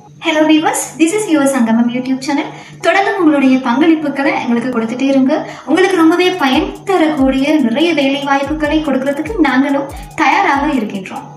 hello viewers this is your Sangamam YouTube channel தொடர்ந்து உங்களுடைய பங்களிப்புகளை எங்களுக்கு கொடுத்துட்டே இருங்க உங்களுக்கு ரொம்பவே பயன் தரக்கூடிய நிறைய வேலை வாய்ப்புகளை கொடுக்கறதுக்கு நாங்களும் தயாராக இருக்கின்றோம்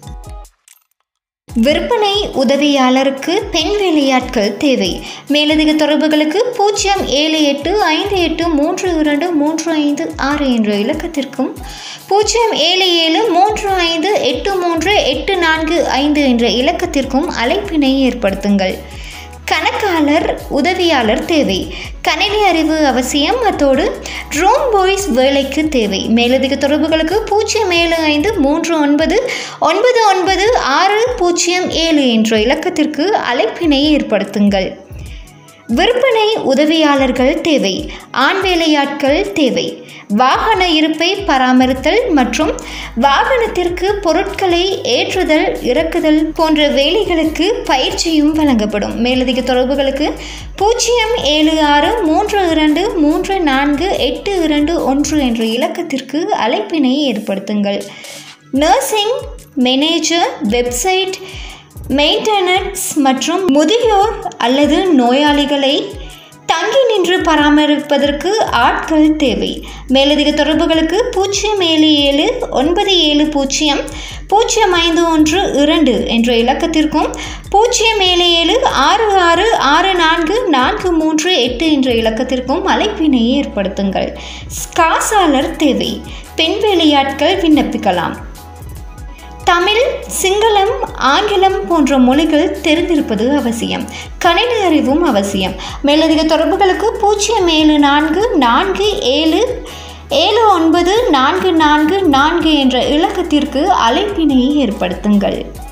விற்பனை உதவியாளருக்கு பெண் வேலையாட்கள் தேவை மேலதிக தொடர்புகளுக்கு பூஜ்ஜியம் ஏழு எட்டு ஐந்து எட்டு மூன்று இரண்டு மூன்று ஐந்து ஆறு என்ற இலக்கத்திற்கும் பூஜ்ஜியம் ஏழு ஏழு மூன்று ஐந்து எட்டு மூன்று எட்டு நான்கு ஐந்து என்ற இலக்கத்திற்கும் அழைப்பினை ஏற்படுத்துங்கள் கணக்காளர் உதவியாளர் தேவை கணினி அறிவு அவசியம் அத்தோடு ட்ரோன் பாய்ஸ் வேலைக்கு தேவை மேலதிக தொடர்புகளுக்கு பூஜ்ஜியம் ஏழு ஐந்து மூன்று ஒன்பது ஒன்பது ஒன்பது ஆறு பூஜ்ஜியம் ஏழு என்ற இலக்கத்திற்கு அழைப்பினை ஏற்படுத்துங்கள் விற்பனை உதவியாளர்கள் தேவை ஆண் வேலையாட்கள் தேவை வாகன இருப்பை பராமரித்தல் மற்றும் வாகனத்திற்கு பொருட்களை ஏற்றுதல் இறக்குதல் போன்ற வேலைகளுக்கு பயிற்சியும் வழங்கப்படும் மேலதிக தொடர்புகளுக்கு பூஜ்ஜியம் ஏழு ஆறு மூன்று இரண்டு மூன்று நான்கு எட்டு இரண்டு ஒன்று என்ற இலக்கத்திற்கு அழைப்பினை ஏற்படுத்துங்கள் நர்சிங் மேனேஜர் வெப்சைட் மெயின்டெனன்ஸ் மற்றும் முதியோர் அல்லது நோயாளிகளை தங்கி நின்று பராமரிப்பதற்கு ஆட்கள் தேவை மேலதிக தொடர்புகளுக்கு பூஜ்ஜியம் ஏழு ஏழு ஒன்பது ஏழு பூஜ்ஜியம் பூஜ்ஜியம் ஐந்து ஒன்று இரண்டு என்ற இலக்கத்திற்கும் பூஜ்ஜியம் ஏழு ஏழு ஆறு ஆறு ஆறு நான்கு நான்கு மூன்று எட்டு என்ற இலக்கத்திற்கும் அழைப்பினை ஏற்படுத்துங்கள் காசாளர் தேவை பெண் வேலையாட்கள் விண்ணப்பிக்கலாம் தமிழ் சிங்களம் ஆங்கிலம் போன்ற மொழிகள் தெரிந்திருப்பது அவசியம் கணினி அறிவும் அவசியம் மேலதிக தொடர்புகளுக்கு பூஜ்ஜியம் ஏழு நான்கு நான்கு ஏழு ஏழு ஒன்பது நான்கு நான்கு நான்கு என்ற இலக்கத்திற்கு அழைப்பினை ஏற்படுத்துங்கள்